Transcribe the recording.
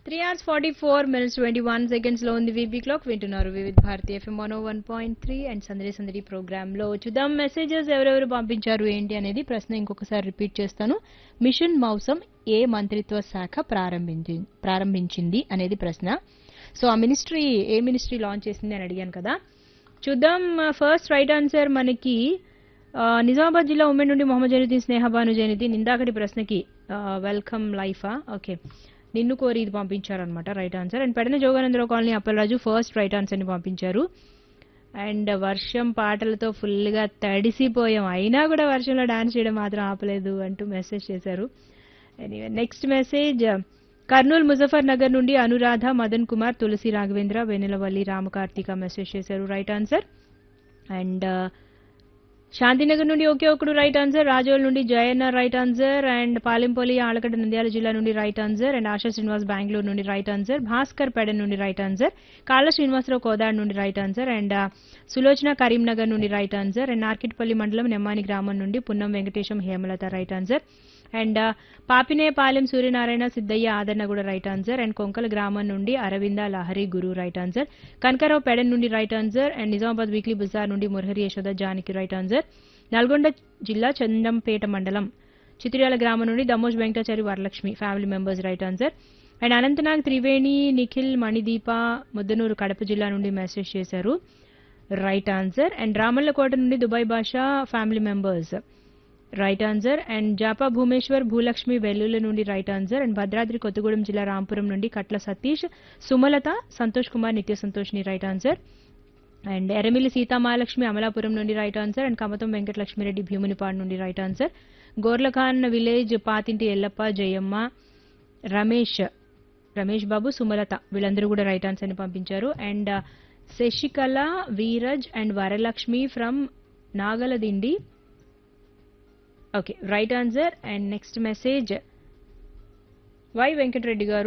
three hours forty four minutes twenty one seconds లో ఉంది VB clock వింటున్నారు Vividh Bharati FM one one point three and సందడి సందడి programme లో చూద్దాం మెసేజెస్ ఎవరెవరు పంపించారు ఏంటి అనేది ప్రశ్న ఇంకొకసారి రిపీట్ చేస్తాను మిషన్ మౌసం ఏ మంత్రిత్వ శాఖ ప్రారంభించి ప్రారంభించింది అనేది ప్రశ్న సో ఆ మినిస్ట్రీ ఏ మినిస్ట్రీ లాంచ్ చేసింది అని అడిగాను కదా చూద్దాం ఫస్ట్ రైట్ ఆన్సర్ మనకి ఆ, నిజామాబాద్ జిల్లా ఉమ్మడి నుండి మొహమ్మద్ జైనుద్దీన్ స్నేహబాను జైనుద్దీన్ ఇందాకటి ప్రశ్నకి వెల్కమ్ లైఫా ఓకే నిన్ను కోరి ఇది పంపించారనమాట right answer and Pedana Joganandarao colony Appalaraju first right ఆన్సర్ని పంపించారు అండ్ వర్షం పాటలతో ఫుల్గా తడిసిపోయాం అయినా కూడా వర్షంలో డాన్స్ చేయడం మాత్రం ఆపలేదు అంటూ మెసేజ్ చేశారు నెక్స్ట్ మెసేజ్ కర్నూలు ముజఫర్ నగర్ నుండి అనురాధ మదన్ కుమార్ తులసి రాఘవేంద్ర వెన్నెలవల్లి రామకార్తిక మెసేజ్ చేశారు రైట్ ఆన్సర్ అండ్ శాంతినగర్ నుండి ఒకే ఒకడు రైట్ ఆన్సర్ రాజోల్ నుండి Jayanna right answer and Palempalli Allagadda Nandyal జిల్లా నుండి right answer and Asha Srinivas Bengaluru నుండి రైట్ ఆన్సర్ భాస్కర్ పెడ నుండి రైట్ ఆన్సర్ కాళ్ళ శ్రీనివాసరావు కోదాడ్ నుండి రైట్ ఆన్సర్ అండ్ ఆ, సులోచన కరీంనగర్ నుండి రైట్ ఆన్సర్ అండ్ నార్కిట్పల్లి మండలం నెమ్మాని గ్రామం నుండి Punnam Venkatesham Hemalatha right answer and ఆ, పాపినేపాలెం సూర్యనారాయణ సిద్ధయ్య ఆదరణ కూడా రైట్ ఆన్సర్ అండ్ కొంకల గ్రామం నుండి అరవింద లహరి గురు రైట్ ఆన్సర్ కనకారావు పెడన్ నుండి right answer and Nizamabad weekly బజార్ నుండి మురహరి యశోద జానకి రైట్ ఆన్సర్ నల్గొండ జిల్లా చందంపేట మండలం చిత్రియాల గ్రామం నుండి Damoj Venkatachari Varalakshmi family members right answer and Anantnag Triveni Nikhil Manideepa Muddanur Kadapa జిల్లా నుండి మెసేజ్ చేశారు రైట్ ఆన్సర్ అండ్ రామల్లకోట నుండి Dubai Basha family members right answer and Japa Bhumeshwar Bhulakshmi Vellula నుండి right answer and Bhadradri Kothagudem జిల్లా రాంపురం నుండి కట్ల సతీష్ సుమలత సంతోష్ కుమార్ నిత్య సంతోష్ని right answer and Eramili Seethamahalakshmi Amalapuram నుండి right answer and Kamatham Venkatalakshmireddy Bheemunipadu నుండి right answer Gorlakhan village Pathinti Yellappa Jayamma Ramesh Ramesh Babu Sumalatha వీళ్ళందరూ కూడా రైట్ ఆన్సర్ ని పంపించారు and Sasikala Veeraj and Varalakshmi from Nagaladinni okay right answer and next message Y Venkatareddy గారు